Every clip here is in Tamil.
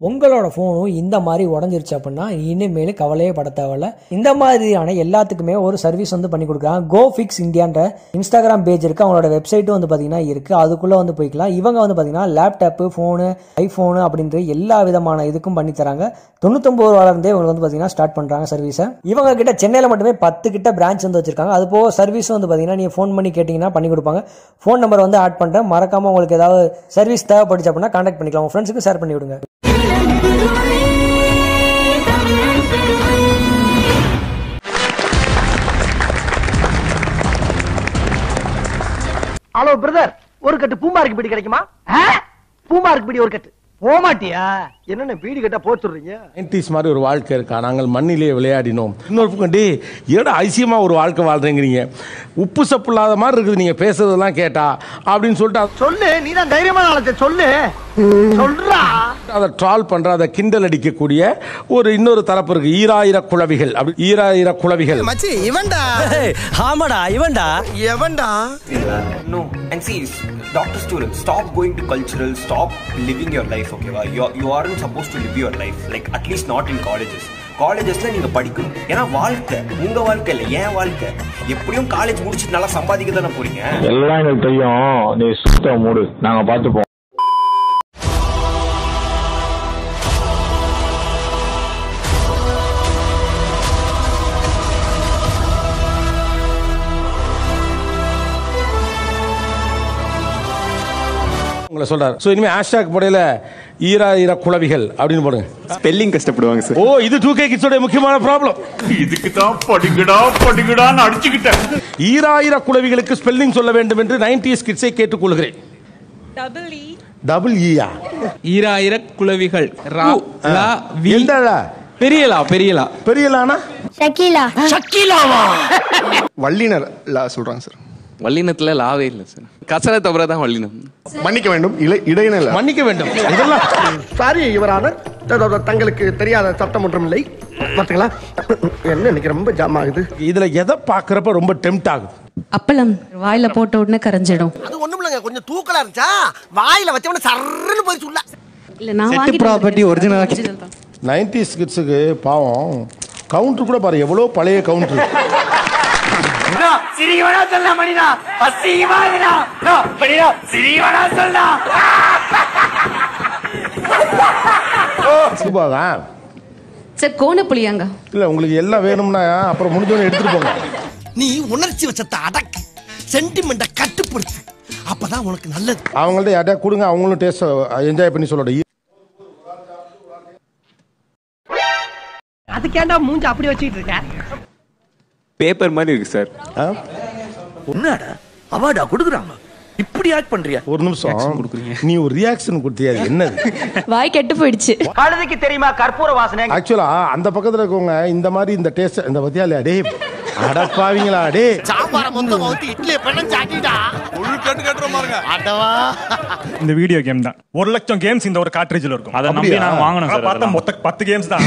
உங்களோட ஃபோனும் இந்த மாதிரி உடஞ்சிருச்சு அப்படின்னா இனிமேல் கவலையே பட தேவையில்ல இந்த மாதிரியான எல்லாத்துக்குமே ஒரு சர்வீஸ் வந்து பண்ணி கொடுக்குறாங்க கோ ஃபிக்ஸ் இந்தியான்ற இன்ஸ்டாகிராம் பேஜ் இருக்கு அவங்களோட வெப்சைட்டும் வந்து பார்த்தீங்கன்னா இருக்கு அதுக்குள்ள வந்து போய்க்கலாம் இவங்க வந்து பார்த்தீங்கன்னா லேப்டாப்பு ஃபோனு ஐஃபோனு அப்படின்ற எல்லா விதமான இதுக்கும் பண்ணி தராங்க தொண்ணூத்தொம்பது ரூபாலேருந்தே இவங்க வந்து பார்த்தீங்கன்னா ஸ்டார்ட் பண்ணுறாங்க சர்வீஸை இவங்க கிட்ட சென்னையில் மட்டுமே பத்து கிட்ட பிரான்ச் வந்து வச்சிருக்காங்க அது போக சர்வீஸ் வந்து பார்த்தீங்கன்னா நீங்கள் ஃபோன் பண்ணி கேட்டிங்கன்னா பண்ணி கொடுப்பாங்க ஃபோன் நம்பர் வந்து ஆட் பண்ணுறேன் மறக்காமல் உங்களுக்கு ஏதாவது சர்வீஸ் தேவைப்படுச்சு அப்படின்னா கான்டாக்ட் பண்ணிக்கலாம் உங்கள் ஃப்ரெண்ட்ஸுக்கு ஷேர் பண்ணி விடுங்க ஹலோ பிரதர் ஒரு கட்டு பூமாருக்கு பீடி கிடைக்குமா பூமாருக்கு பீடி ஒரு கட்டு போக மாட்டியா என்னென்ன பீடி கட்டா போச்சுடுறீங்க நைன்டிஸ் மாதிரி ஒரு வாழ்க்கை இருக்கா நாங்கள் மண்ணிலே விளையாடினோம் இன்னொரு பக்கம் டே ஏடா ஐசியமா ஒரு வாழ்க்கை வாழ்றீங்கிறீங்க உப்பு சப்பு இல்லாத மாதிரி இருக்குது நீங்க பேசுறதெல்லாம் கேட்டா அப்படின்னு சொல்லிட்டு அத- சொல்லு நீ தான் தைரியமான ஆளத்தை சொல்லு சொல்றா அதை ட்ரால் பண்ற அதை கிண்டல் அடிக்கக்கூடிய ஒரு இன்னொரு தரப்பு இருக்கு ஈராயிர குளவிகள் அப்படி ஈராயிர குளவிகள் மச்சி இவன்டா ஆமாடா இவன்டா எவன்டா No, and see, s- doctor students, stop going to cultural, stop living your life, okay? வா? You, you aren't supposed to live your life, like at least not in colleges. காலேஜஸ்ல நீங்க படிக்கணும் ஏன்னா வாழ்க்கை உங்க வாழ்க்கை இல்ல ஏன் வாழ்க்கை எப்படியும் காலேஜ் முடிச்சுட்டு நல்லா சம்பாதிக்க தானே போறீங்க எல்லாம் எனக்கு தெரியும் நீ சுத்த மூடு நாங்க பாத்துப்போம் உங்களை சொல்றாரு ஸோ இனிமே ஹேஷ்டாக் போடையில ஈராயிர குளவிகள் அப்படின்னு போடுங்க ஸ்பெல்லிங் கஷ்டப்படுவாங்க சார் ஓ இது டூ கே கிட்ஸோட முக்கியமான ப்ராப்ளம் இதுக்கு தான் படிக்கடா படிக்கடான்னு அடிச்சுக்கிட்டேன் ஈராயிர குளவிகளுக்கு ஸ்பெல்லிங் சொல்ல வேண்டும் என்று நைன்டிஸ் கிட்ஸை கேட்டுக்கொள்கிறேன் டபுள் ஈயா ஈராயிர குளவிகள் ரா லா வி எந்த ழ? பெரியலா பெரியலா பெரியலானா வல்லினர் லா சொல்றாங்க சார் வல்லினத்துல லாவே இல்லை சார் கசர தவிர தான் வல்லினம் மன்னிக்க வேண்டும் இலை இடையினல மன்னிக்க வேண்டும் இதெல்லாம் சாரி இவரான தங்களுக்கு தெரியாத சட்டம் ஒன்றும் இல்லை பார்த்தீங்களா என்ன இன்னைக்கு ரொம்ப ஜாம் ஆகுது இதுல எதை பார்க்கறப்ப ரொம்ப டெம்ட் ஆகுது அப்பளம் வாயில போட்ட உடனே கரைஞ்சிடும் அது ஒண்ணும் இல்லைங்க கொஞ்சம் தூக்கலா இருந்துச்சா வாயில வச்சவன சர்ன்னு போய் சொல்ல இல்ல நான் வாங்கிட்டு ஒரிஜினல் நைன்டிஸ் கிட்ஸுக்கு பாவம் கவுண்டர் கூட பாரு எவ்வளோ பழைய கவுண்டர் சிரிவனா சொல்ல மணினா அசிங்கமா மணினா சிரிவனா சொல்ல சுபாவா சார் கோண புளியாங்க இல்ல உங்களுக்கு எல்லாம் வேணும்னா அப்புறம் முடிஞ்சவொடனே எடுத்துட்டு போங்க நீ உணர்ச்சி வச்சத்தை அடக்கு சென்டிமெண்ட கட்டுப்படுத்து அப்பதான் உனக்கு நல்லது அவங்கள்ட்ட யார்ட்டா கொடுங்க அவங்களும் டேஸ்ட் என்ஜாய் பண்ணி சொல்லட்டும் அதுக்கேண்டா மூஞ்சி அப்படி வச்சுக்கிட்டு இருக்க பேப்பர் மாதிரி இருக்கு சார் ஆ? என்னடா அவார்டா கொடுக்குறாங்க இப்படி ஆக்ட் பண்றியா ஒரு நிமிஷம் நீ ஒரு ரியாக்ஷன் கொடுத்தியா அது என்னது வாய் கெட்டு போயிடுச்சு கழுதைக்கு தெரியுமா கற்பூர வாசனை ஆக்சுவலா அந்த பக்கத்துல இருக்கவங்க இந்த மாதிரி இந்த டேஸ்ட் இந்த பத்தியா இல்லையா டே அடப்பாவீங்களா டே சாம்பார மொத்தம் ஊத்தி இட்லியை பண்ண சாட்டிடா அடவா இந்த வீடியோ கேம் தான் ஒரு லட்சம் கேம்ஸ் இந்த ஒரு கார்ட்ரேஜ்ல இருக்கும் அதை நம்பி அப்படியா? நான் வாங்கணும் சார் பார்த்தா மொத்த பத்து கேம்ஸ் தான்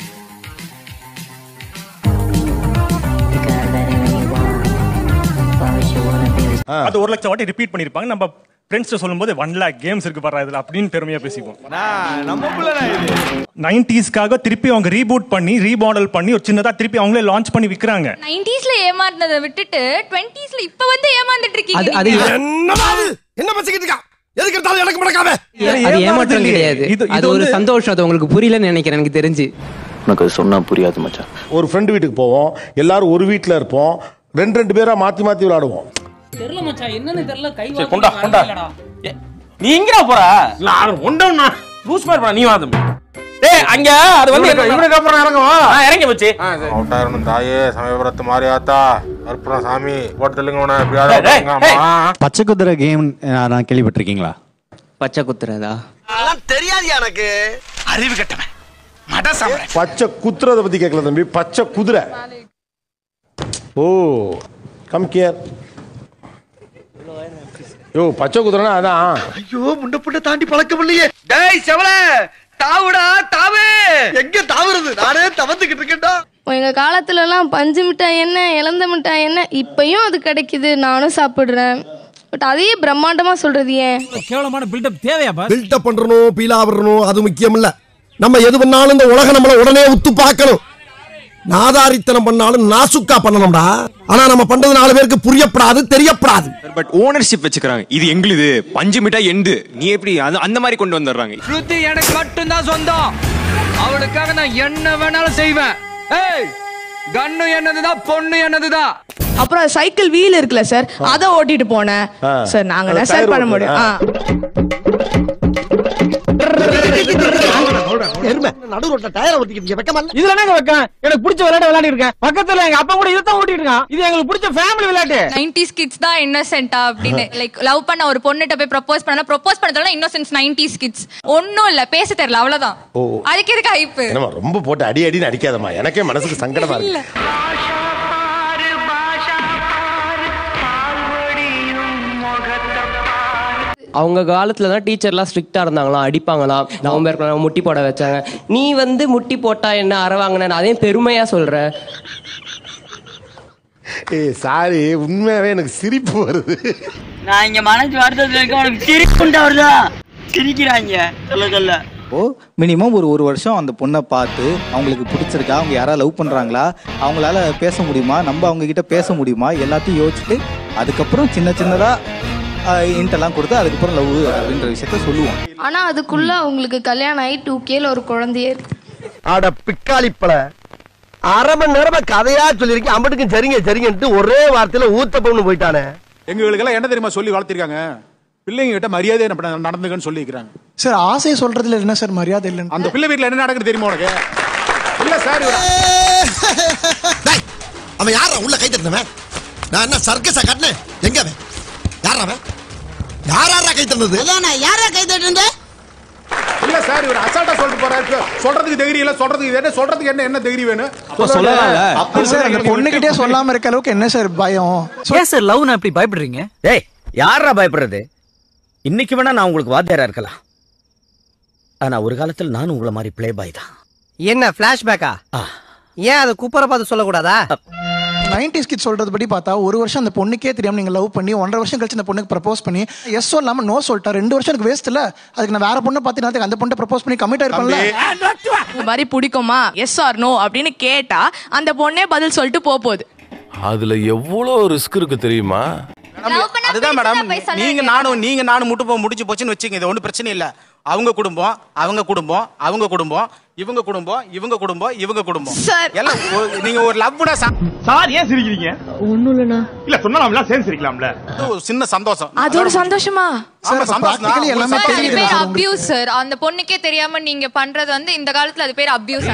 அது ஒரு லட்சம் வாட்டி ரிப்பீட் பண்ணிருப்பாங்க நம்ம ஃப்ரெண்ட்ஸ் சொல்லும்போது ஒன் லேக் கேம்ஸ் இருக்கு பாரு இதுல அப்படின்னு பெருமையா பேசிப்போம் நைன்டிஸ்க்காக திருப்பி அவங்க ரீபூட் பண்ணி ரீமாடல் பண்ணி ஒரு சின்னதா திருப்பி அவங்களே லான்ச் பண்ணி விக்கிறாங்க நைன்டிஸ்ல ஏமாந்ததை விட்டுட்டு டுவெண்ட்டிஸ்ல இப்ப வந்து ஏமாந்துட்டு இருக்கீங்க அது என்னமா அது என்ன பேசிக்கிட்டு இருக்கா எதுக்கு எடுத்தாலும் எனக்கு முடக்காம அது ஏமாற்றம் கிடையாது இது- அது இது ஒரு வந்து- சந்தோஷம் அது உங்களுக்கு புரியலன்னு நினைக்கிறேன் எனக்கு தெரிஞ்சு உனக்கு அது சொன்னா புரியாது மச்சான் ஒரு ஃப்ரெண்டு வீட்டுக்கு போவோம் எல்லாரும் ஒரு வீட்ல இருப்போம் ரெண்டு ரெண்டு பேரா மாத்தி மாத்தி விளையாடுவோம் தெரியல மச்சான் என்னன்னு தெரியல கை கொண்டா கொண்டா நீ எங்கடா போற நான் ஒண்டா லூஸ் மாதிரி போற நீ வாதம் டேய் அங்க அது வந்து இவனுக்கு அப்புறம் இறங்குவா ஆ, இறங்கி போச்சு அவட்டாரணும் தாயே சமயபுரத்து மாரியாத்தா கற்பூரம் சாமி போட்டு தள்ளுங்க டேய், டேய். பச்சை குதிரை கேம் நான் கேள்விப்பட்டிருக்கீங்களா பச்சை குத்துறதா அதெல்லாம் தெரியாது எனக்கு அறிவு கட்டவன் மட சாம்பிராணி பச்சை குத்துறத பத்தி கேட்கல தம்பி பச்சை குதிரை ஓ கம் கேர் யோ பச்சை குதிரைனா அதான் ஐயோ முண்ட புண்ட தாண்டி பழக்கம் இல்லையே டேய் செவல தாவுடா தாவு எங்க தாவுறது நானே தவந்துகிட்டு இருக்கேன்டா எங்க காலத்துல எல்லாம் பஞ்சு மிட்டாய் என்ன இளந்த மிட்டாய் என்ன இப்பயும் அது கிடைக்குது நானும் சாப்பிடுறேன் பட் அதையே பிரம்மாண்டமா சொல்றது ஏன் கேவலமான பில்டப் தேவையாப்பா பில்டப் பண்றணும் பீலா வரணும் அது முக்கியம் இல்ல நம்ம எது பண்ணாலும் இந்த உலகம் நம்மள உடனே உத்து பார்க்கணும் நாதாரித்தனம் பண்ணாலும் நாசுக்கா பண்ணணும்டா ஆனா நம்ம பண்றது நாலு பேருக்கு புரியப்படாது தெரியப்படாது பட் ஓனர்ஷிப் வச்சுக்கிறாங்க இது எங்களுது பஞ்சு மிட்டாய் எண்டு நீ எப்படி அந்த அந்த மாதிரி கொண்டு வந்துடுறாங்க ஸ்ருதி எனக்கு மட்டும்தான் சொந்தம் அவளுக்காக நான் என்ன வேணாலும் செய்வேன் ஏய் கண்ணு என்னதுதான் பொண்ணு என்னதுதான் அப்புறம் சைக்கிள் வீல் இருக்குல்ல சார் அதை ஓட்டிட்டு போனேன் ஆ. சார் நாங்க அது என்ன சார் tire பண்ண ஓட்டுறது. முடியும் ஆ. ஆ. எருமை நடு ரோட்ல டயரை ஒட்டிக்கிட்டு வெக்கமா இல்ல? இதுல என்னங்க வைக்கேன் எனக்கு பிடிச்ச விளையாட்டு விளையாடி இருக்கேன் பக்கத்துல எங்க அப்பா கூட இதைத்தான் ஓட்டிட்டு இருக்கான் இது எங்களுக்கு பிடிச்ச ஃபேமிலி விளையாட்டு நைன்டிஸ் கிட்ஸ் தான் இன்னசென்ட்டா அப்படின்னு லைக் லவ் பண்ண ஒரு பொண்ணுகிட்ட போய் ப்ரப்போஸ் பண்ணா ப்ரப்போஸ் பண்ணதால இன்னோசென்ஸ் நைன்டிஸ் கிட்ஸ் ஒன்னும் இல்ல பேச தெரியல அவ்வளவுதான் ஓ அதுக்கு எதுக்கு ஹைப் என்னம்மா ரொம்ப போட்டு அடி அடின்னு அடிக்காதம்மா எனக்கே மனசுக்கு சங்கடமா இருக்கு இல்ல அவங்க காலத்துல தான் டீச்சர்லாம் ஸ்ட்ரிக்டா இருந்தாங்களாம் அடிப்பாங்களாம் நவம்பர் முட்டி போட வச்சாங்க நீ வந்து முட்டி போட்டா என்ன அற வாங்கின அதையும் பெருமையா சொல்ற ஏய் சாரி உண்மையாவே எனக்கு சிரிப்பு வருது நான் இங்க மனசு வருத்தத்துல இருக்க உனக்கு சிரிப்புண்டா வருதா சிரிக்கிறாங்க சொல்ல சொல்ல ஓ மினிமம் ஒரு ஒரு வருஷம் அந்த பொண்ணை பார்த்து அவங்களுக்கு பிடிச்சிருக்கா அவங்க யாராவது லவ் பண்ணுறாங்களா அவங்களால பேச முடியுமா நம்ம அவங்க கிட்ட பேச முடியுமா எல்லாத்தையும் யோசிச்சுட்டு அதுக்கப்புறம் சின்ன சின்னதாக இன்ட்டெல்லாம் கொடுத்து அதுக்கப்புறம் லவ் அப்படின்ற விஷயத்த சொல்லுவோம் ஆனா அதுக்குள்ள உங்களுக்கு கல்யாணம் ஆகி டூ கேல ஒரு குழந்தையே இருக்கு அட பிக்காளிப்பழ அரை மணி நேரமா கதையா சொல்லிருக்கேன் அம்பட்டுக்கும் சரிங்க சரிங்கன்ட்டு ஒரே வார்த்தையில ஊத்தப்பம்னு போயிட்டானே எங்களுக்கெல்லாம் என்ன தெரியுமா சொல்லி வளர்த்திருக்காங்க பிள்ளைங்க கிட்ட மரியாதை என்ன பண்ண- நடந்துக்கன்னு சொல்லிக்கிறாங்க சார் ஆசை சொல்றதுல என்ன சார் மரியாதை இல்லைன்னு அந்த பிள்ளை வீட்டுல என்ன நடக்குது தெரியுமா உனக்கு இல்ல சார் டேய், அவன் யாரா உள்ள கை தட்டினவன் நான் என்ன சர்க்கஸா கட்டினேன் எங்க அவன் யாரா அவன் யாரா கை தட்டினது யாரா கை தட்டினது இல்ல சார் இவர் அசால்ட்டா சொல்லிட்டு போறாரு சொல்றதுக்கு தைரியம் இல்ல சொல்றதுக்கு இது என்ன சொல்றதுக்கு என்ன என்ன தைரியம் வேணும் அப்போ சார் அந்த பொண்ணுகிட்டே சொல்லாம இருக்க அளவுக்கு என்ன சார் பயம் ஏன் சார் லவ் அப்படி பயப்படுறீங்க டேய் யாரா பயப்படுறது இன்னைக்கு வேணா நான் உங்களுக்கு வாத்தியாரா இருக்கலாம் ஆனா ஒரு காலத்துல நானும் உங்களை மாதிரி பிளே பாய் தான் என்ன பிளாஷ்பேக்கா ஏன் அதை குப்பரை பார்த்து சொல்லக்கூடாதா நைன்டி கிட் சொல்றது படி பார்த்தா ஒரு வருஷம் அந்த பொண்ணுக்கே தெரியாம நீங்க லவ் பண்ணி ஒன்றரை வருஷம் கழிச்சு அந்த பொண்ணுக்கு ப்ரப்போஸ் பண்ணி எஸ் சொல்லாம நோ சொல்லிட்டா ரெண்டு வருஷம் எனக்கு வேஸ்ட் இல்ல அதுக்கு நான் வேற பொண்ணை பார்த்து நான் அந்த பொண்ணை ப்ரப்போஸ் பண்ணி கமிட் ஆயிருப்பேன்ல இந்த மாதிரி பிடிக்குமா எஸ் ஆர் நோ அப்படின்னு கேட்டா அந்த பொண்ணே பதில் சொல்லிட்டு போக போகுது அதுல எவ்வளோ ரிஸ்க் இருக்கு தெரியுமா அதுதான் மேடம் நீங்க நானும் நீங்க நானும் முட்டு போக முடிச்சு போச்சுன்னு வச்சுங்க இது ஒன்றும் பிரச்சனை இல்ல அவங்க குடும்பம் அவங்க குடும்பம் அவங்க குடும்பம் இவங்க குடும்பம் இவங்க குடும்பம் இவங்க குடும்பம் எல்லாம் ஒரு- நீங்க ஒரு லவ்னா சார் ஏன் சிரிக்கிறீங்க ஒண்ணும் இல்லண்ணா இல்ல சொன்னா சேர்ந்து சிரிக்கலாம்ல ஒரு சின்ன சந்தோஷம் அது ஒரு சந்தோஷமா ஆமா, சந்தோஷம் தான். practically எல்லாமே சார், அது பேர் அபியூஸ் சார் அந்த பொண்ணுக்கே தெரியாம நீங்க பண்றது வந்து இந்த காலத்துல அது பேர் அபியூஸ்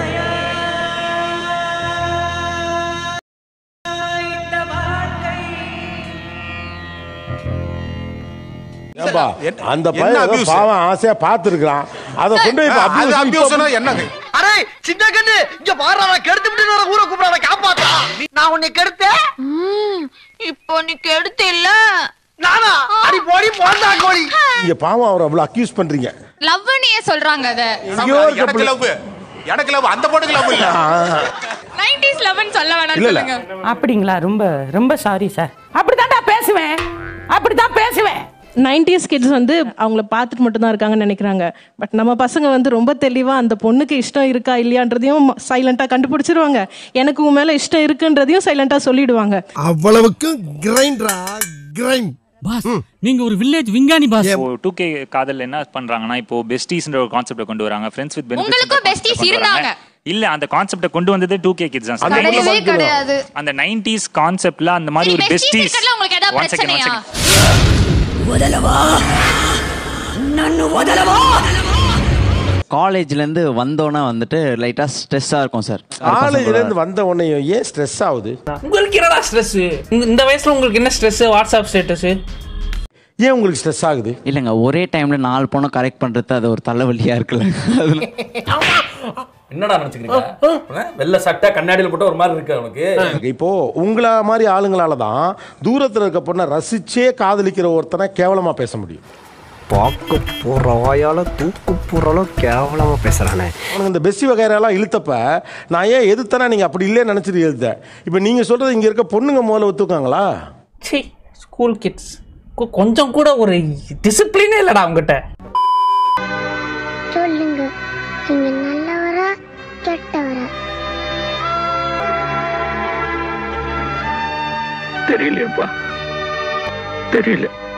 ஏன்பா அந்த என்ன பையன் ஏதோ abuse? பாவம் ஆசையா பார்த்துருக்கான் அதை கொண்டு போய் இப்ப அது abuse abuse னா இப்ப- என்னது அரே சின்ன கண்ணு இங்க பாரு அவன் கெடுத்து விட்டு வர ஊரை கூப்பிடாத காப்பாத்தா நான் உன்னை கெடுத்தேன் இப்போ நீ கெடுத்து இல்ல நானா அடி போடி போண்டா கோழி நீங்க பாவம் அவரை அவ்வளவு அக்யூஸ் பண்றீங்க லவ்னு ஏன் சொல்றாங்க அத எங்கேயோ இருக்க எனக்கு பிள்ளை- லவ் எனக்கு லவ் அந்த பொண்ணுக்கு லவ் இல்ல நைன்டிஸ் லவ்னு சொல்ல வேணாம் இல்ல, இல்ல. சொல்லுங்க அப்படிங்களா ரொம்ப ரொம்ப சாரி சார் அப்படிதான்டா பேசுவேன் அப்படிதான் பேசுவேன் நைன்டிஸ் கிட்ஸ் வந்து அவங்கள பார்த்துட்டு மட்டும் தான் இருக்காங்கன்னு நினைக்கிறாங்க பட் நம்ம பசங்க வந்து ரொம்ப தெளிவா அந்த பொண்ணுக்கு இஷ்டம் இருக்கா இல்லையான்றதையும் சைலண்டா கண்டுபிடிச்சிருவாங்க எனக்கு உன் மேல இஷ்டம் இருக்குன்றதையும் சைலண்டா சொல்லிடுவாங்க அவ்வளவுக்கு கிரைண்டரா கிரைண்ட் பாஸ் நீங்க ஒரு வில்லேஜ் விஞ்ஞானி பாஸ் டூ கே காதல் என்ன பண்றாங்கன்னா இப்போ பெஸ்டீஸ்ன்ற ஒரு கான்செப்ட கொண்டு வராங்க ஃப்ரெண்ட்ஸ் வித் உங்களுக்கும் besties இருந்தாங்க. இல்ல அந்த கான்செப்ட கொண்டு வந்தது டூ கே கிட்ஸ் தான் அந்த கிடையவே மாதிரி கிடையாது. அந்த நைன்டிஸ் கான்செப்ட்ல அந்த மாதிரி ஒரு சரி, besties பெஸ்டீஸ் இருக்கிறதுல உங்களுக்கு ஏதாவது ஒன் செகண்ட் ஒன் பிரச்சனையா? செகண்ட் காலேஜ்ல இருந்து வந்தோன்னே வந்துட்டு லைட்டா ஸ்ட்ரெஸ்ஸா இருக்கும் சார் காலேஜ்ல இருந்து வந்த உடனே ஏன் ஸ்ட்ரெஸ் ஆகுது உங்களுக்கு என்னடா ஸ்ட்ரெஸ் இந்த வயசுல உங்களுக்கு என்ன ஸ்ட்ரெஸ் வாட்ஸ்அப் ஸ்டேட்டஸ் ஏன் உங்களுக்கு ஸ்ட்ரெஸ் ஆகுது இல்லைங்க ஒரே டைம்ல நாலு பொண்ணை கரெக்ட் பண்றது அது ஒரு தலைவலியா இருக்குல்ல அதுல என்னடா நினைச்சுக்கிறீங்க வெள்ள சட்டை கண்ணாடியில போட்டு ஒரு மாதிரி இருக்கு அவனுக்கு இப்போ உங்கள மாதிரி ஆளுங்களால தான் தூரத்துல இருக்க பொண்ணை ரசிச்சே காதலிக்கிற ஒருத்தனை கேவலமா பேச முடியும் பார்க்க போற வாயால தூக்கு போறாலோ கேவலமா பேசுறானே அவனுக்கு இந்த பெஸ்ஸி வகையெல்லாம் இழுத்தப்ப நான் ஏன் எதிர்த்தனா நீங்க அப்படி இல்லைன்னு நினைச்சிட்டு எழுத இப்போ நீங்க சொல்றது இங்க இருக்க பொண்ணுங்க முதல்ல ஒத்துக்காங்களா சி ஸ்கூல் கிட்ஸ் கொஞ்சம் கூட ஒரு டிசிப்ளினே இல்லடா அவங்ககிட்ட சொல்லுங்க நீங்க நல்லவரா கெட்டவரா தெரியலையப்பா தெரியல